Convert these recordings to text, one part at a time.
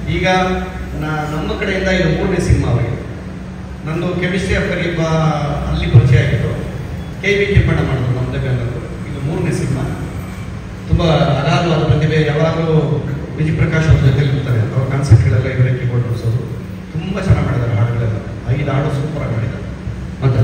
ಈಗ ನಾ- ನಮ್ಮ ಕಡೆಯಿಂದ ಇದು ಮೂರನೇ ಸಿನಿಮಾ ಅವರಿಗೆ ನಂದು ಕೆಮಿಸ್ಟ್ರಿ ಆಫ್ ಕರೀಬ ಅಲ್ಲಿ ಪರಿಚಯ ಆಗಿತ್ತು ಕೆ ವಿ ಕಿಪ್ಪಣ್ಣ ಮಾಡಿದ್ರು ನಮ್ಮದೇ ಬೆಂಗಳೂರು ಇದು ಮೂರನೇ ಸಿನಿಮಾ ತುಂಬ ಅಗಾಧವಾದ ಪ್ರತಿಭೆ ಯಾವಾಗಲೂ ವಿಜಯ್ ಪ್ರಕಾಶ್ ಅವ್ರ ಜೊತೆ ಇರ್ತಾರೆ ಅವ್ರ ಕಾನ್ಸೆಪ್ಟ್ಗಳೆಲ್ಲ ಇವರೇ ಕೀಬೋರ್ಡ್ ನುಡಿಸೋದು ತುಂಬ ಚೆನ್ನಾಗಿ ಮಾಡಿದ್ದಾರೆ ಹಾಡುಗಳೆಲ್ಲ ಐದು ಹಾಡು ಸೂಪರಾಗಿ ಮಾಡಿದ್ದಾರೆ ಮತ್ತೆ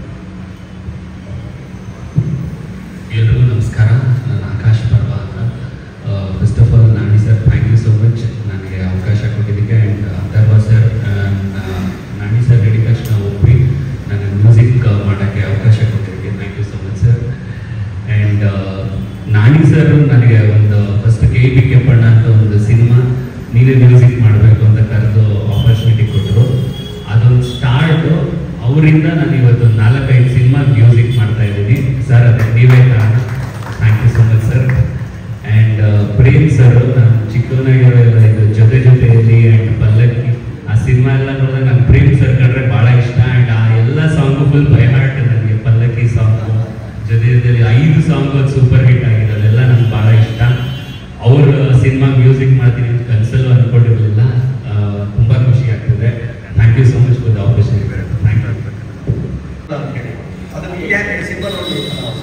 ಎಲ್ರಿಗೂ ನಮಸ್ಕಾರ ನಾನು ಆಕಾಶ್ ಪರ್ವ ಅಂತ first of all Nani sir thank you so much ನನಗೆ ಅವಕಾಶ ಕೊಟ್ಟಿದ್ದಕ್ಕೆ and Atharva sir Nani sir ಹೇಳಿದ ತಕ್ಷಣ ಒಪ್ಪಿ ನನಗೆ ಮ್ಯೂಸಿಕ್ ಮಾಡೋಕ್ಕೆ ಅವಕಾಶ ಕೊಟ್ಟಿದ್ದಕ್ಕೆ thank you so much sir and Nani sir ನನಗೆ ಒಂದು ಫಸ್ಟ್ ಕೆ ಬಿ ಕೆಪ್ಪಣ್ಣ ಅಂತ ಒಂದು ಸಿನಿಮಾ ನೀವೇ ಮ್ಯೂಸಿಕ್ ಮಾಡಬೇಕು ಅಂತ ಕರೆದು ಆಪರ್ಚುನಿಟಿ ಕೊಟ್ಟರು ಅದೊಂದು ಸ್ಟಾರ್ಟು ಅವರಿಂದ ನಾನು ಇವತ್ತು ನಾಲ್ಕೈದು ಸಿನಿಮಾ ಮ್ಯೂಸಿಕ್ ಮಾಡ್ತಾ ಇದ್ದೀನಿ ಸರ್ ಅದೇ ನೀವೇ ಕಾರಣ thank you so much sir and Prem sir ನಾನು ಚಿಕ್ಕವನಾಗಿರೋಲ್ಲ ಇದು ಜೊತೆ ಜೊತೆಯಲ್ಲಿ ಆ್ಯಂಡ್ ಪಲ್ಲಕ್ಕಿ ಆ ಸಿನಿಮಾ ಎಲ್ಲ ನೋಡಿದಾಗ ನಂಗೆ ಪ್ರೇಮ್ ಸರ್ ಕಂಡ್ರೆ ಭಾಳ ಇಷ್ಟ ಆ್ಯಂಡ್ ಆ ಎಲ್ಲ ಸಾಂಗು ಫುಲ್ ಬೈ ಹಾರ್ಟ್ ನನಗೆ ಪಲ್ಲಕ್ಕಿ ಸಾಂಗು ಜೊತೆ ಜೊತೆಲಿ ಐದು ಸಾಂಗ್ ಸೂಪರ್ ಹಿಟ್ ಆಗಿದೆ ಅದೆಲ್ಲ ನಂಗೆ ಭಾಳ ಇಷ್ಟ ಅವ್ರ ಸಿನಿಮಾ ಮ್ಯೂಸಿಕ್ ಮಾಡ್ತೀನಿ ಅಂತ ಕನಸಲ್ಲೂ ಅಂದ್ಕೊಂಡಿರಲಿಲ್ಲ ತುಂಬ ಖುಷಿ ಆಗ್ತದೆ thank you so much for the opportunity thank you ಅಂತ ಹೇಳಿ ಅದನ್ನು ಯಾಕೆ ಸಿಂಬಲ್ ನೋಡಿ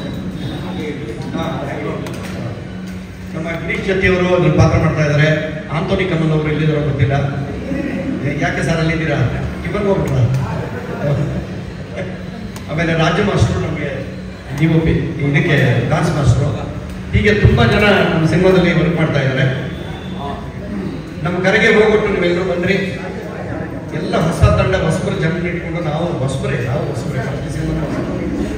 ನಮ್ಮ ಗಿರೀಶ್ ಜೊತೆಯವರು ಅದ್ರಲ್ಲಿ ಪಾತ್ರ ಮಾಡ್ತಾ ಇದ್ದಾರೆ ಆಂಟೋನಿ ಕಮಲ್ ಅವರು ಎಲ್ಲಿದ್ದಾರೋ ಗೊತ್ತಿಲ್ಲ ಏ, ಯಾಕೆ ಸರ್ ಅಲ್ಲಿದ್ದೀರಾ ಇವಾಗ ಹೋಗ್ಬಿಟ್ರ ಆಮೇಲೆ ರಾಜ್ಯ ಮಾಸ್ಟ್ರು ನಮಗೆ ಡಿ ಒ ಪಿ ಇದಕ್ಕೆ ಡಾನ್ಸ್ ಮಾಸ್ಟ್ರು ಹೀಗೆ ತುಂಬ ಜನ ನಮ್ಮ ಸಿನಿಮಾದಲ್ಲಿ ವರ್ಕ್ ಮಾಡ್ತಾ ಇದ್ದಾರೆ ನಮ್ಮ ಕರೆಗೆ ಹೋಗ್ಬಿಟ್ಟು ನೀವೆಲ್ಲರೂ ಬಂದ್ರಿ ಎಲ್ಲ ಹೊಸ ತಂಡ ಹೊಸಬರು ಜನ ಇಟ್ಕೊಂಡು ನಾವು ಹೊಸಬರೇ ನಾವು ಹೊಸಬರೇ ಪ್ರತಿ ಸಿನಿಮಾನೂ ಹೊಸಬರೇ.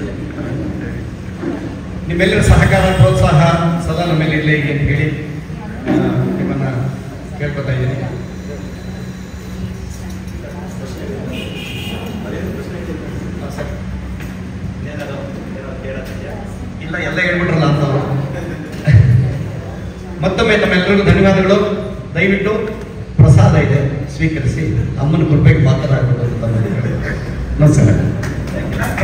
ನಿಮ್ಮೆಲ್ಲರ ಸಹಕಾರ ಪ್ರೋತ್ಸಾಹ ಸದಾ ನಮ್ಮ ಮೇಲೆ ಇರಲಿ ಅಂತ ಹೇಳಿ ಆ, ನಿಮ್ಮನ್ನ ಕೇಳ್ಕೊತಾ ಇದ್ದೀನಿ ಹಾ, ಸರಿ. ಇಲ್ಲ ಎಲ್ಲ ಹೇಳ್ಬಿಟ್ರಲ್ಲ ಅಂತ ಅವರು ಮತ್ತೊಮ್ಮೆ ತಮ್ಮೆಲ್ಲರಿಗೂ ಧನ್ಯವಾದಗಳು ದಯವಿಟ್ಟು ಪ್ರಸಾದ ಇದೆ ಸ್ವೀಕರಿಸಿ ಅಮ್ಮನ ಕೃಪೆಗೆ ಮಾತನಾಡಬೇಕು ಅಂತ ತಮ್ಮಲ್ಲಿ ಕೇಳಿದೆ. ನಮಸ್ಕಾರ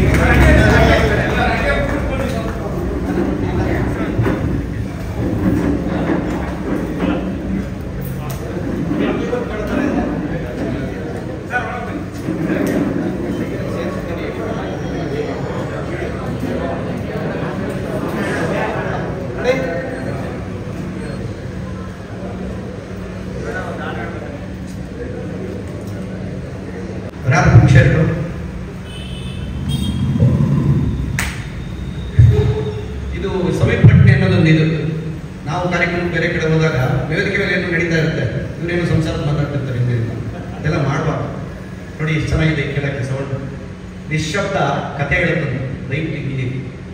ಯಾರು ಪುರುಷರು ಇದು ಸಮೀಪಟ್ಟಣೆ ಅನ್ನೋದೊಂದು ಇದು ನಾವು ಕಾರ್ಯಕ್ರಮ ಬೇರೆ ಕಡೆ ಹೋದಾಗ ವೇದಿಕೆ ಮೇಲೆ ಏನೋ ನಡೀತಾ ಇರುತ್ತೆ ಇವರೇನು ಸಂಸಾರ ಮಾತಾಡ್ತಿರ್ತಾರೆ ಹಿಂದಿನಿಂದ ಅದೆಲ್ಲ ಮಾಡಬಾರ್ದು ನೋಡಿ ಎಷ್ಟು ಚೆನ್ನಾಗಿದೆ ಕೇಳಕ್ಕೆ ಸೌಂಡ್ ನಿಶ್ಶಬ್ದ ಕತೆ ಹೇಳುತ್ತದೆ ದಯವಿಟ್ಟು ಇಲ್ಲಿ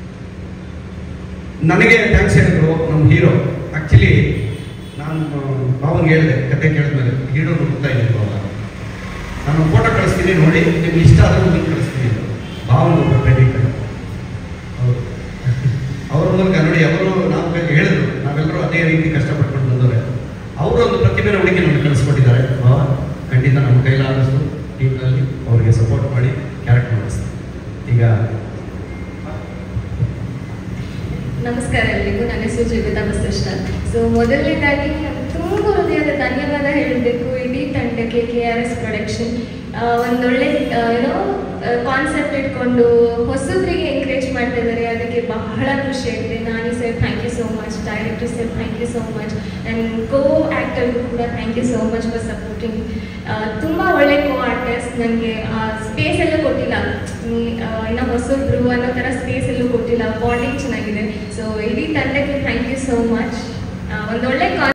ನನಗೆ ಥ್ಯಾಂಕ್ಸ್ ಹೇಳಿದ್ರು ನಮ್ಮ ಹೀರೋ ಆ್ಯಕ್ಚುಲಿ ನಾನು ಭಾವನ್ಗೆ ಹೇಳಿದೆ ಕತೆ ಕೇಳಿದ್ಮೇಲೆ ಹೀರೋ ಹುಡುಕ್ತಾ ಇದ್ದೀನಿ ಭಾವ ನಾನು ಫೋಟೋ ಕಳಿಸ್ತೀನಿ ನೋಡಿ ನಿಮ್ಗೆ ಇಷ್ಟ ಆದ್ರೆ ಲಿಂಕ್ ಕಳಿಸ್ತೀನಿ ಅಂತ. ಭಾವನ ಒಬ್ಬ ಫ್ರೆಂಡಿಗೆ ಹೌದು ಅವ್ರ ಮೂಲಕ ನೋಡಿ ಅವರು ನಾವು ಬೇಕು ಹೇಳಿದ್ರು ನಾವೆಲ್ಲರೂ ಅದೇ ರೀತಿ ಕಷ್ಟಪಟ್ಕೊಂಡು ಬಂದವ್ರೆ ಅವರು ಒಂದು ಪ್ರತಿಭೆನ ಹುಡುಕಿ ನಮಗೆ ಕಳಿಸ್ಕೊಟ್ಟಿದ್ದಾರೆ ಭಾವ ಖಂಡಿತ ನಮ್ಮ ಕೈಲಾದಷ್ಟು ಟೀಮ್ನಲ್ಲಿ ಅವರಿಗೆ ಸಪೋರ್ಟ್ ಮಾಡಿ ಕ್ಯಾರೆಕ್ಟರ್ ಮಾಡಿಸ್ತಾರೆ ಈಗ ನಮಸ್ಕಾರ ಎಲ್ರಿಗೂ ನನ್ನ ಹೆಸರು ಜೀವಿತಾ ಬಸಷ್ಟ ಸೊ ಮೊದಲನೇದಾಗಿ ನಾನು ತುಂಬ ಹೃದಯದ ಧನ್ಯವಾದ ಹೇಳಬೇಕು ಇಡೀ ತಂಡಕ್ಕೆ ಕೆ ಆರ್ ಎಸ್ ಪ್ರೊಡಕ್ಷನ್ ಒಂದೊಳ್ಳೆ ಏನೋ ಕಾನ್ಸೆಪ್ಟ್ ಇಟ್ಕೊಂಡು ಹೊಸಬ್ರಿಗೆ ಎಂಕರೇಜ್ ಮಾಡ್ತಾ ಇದ್ದಾರೆ ಅದಕ್ಕೆ ಬಹಳ ಖುಷಿ ಆಗಿದೆ Nani sir thank you so much director sir thank you so much and co ಆ್ಯಕ್ಟರ್ಗೂ ಕೂಡ thank you so much for supporting ತುಂಬ ಒಳ್ಳೆ ಕೋ ಆರ್ಟಿಸ್ಟ್ ನನಗೆ ಸ್ಪೇಸ್ ಎಲ್ಲ ಕೊಟ್ಟಿಲ್ಲ ಈ, ಆ, ಇನ್ನು ಹೊಸಬ್ರು ಅನ್ನೋ ಥರ ಸ್ಪೇಸ್ ಎಲ್ಲೂ ಕೊಟ್ಟಿಲ್ಲ ಬಾಂಡಿಂಗ್ ಚೆನ್ನಾಗಿದೆ ಸೊ ಇಡೀ ತಂಡಕ್ಕೆ ಥ್ಯಾಂಕ್ ಯು ಸೋ ಮಚ್ ಒಂದೊಳ್ಳೆ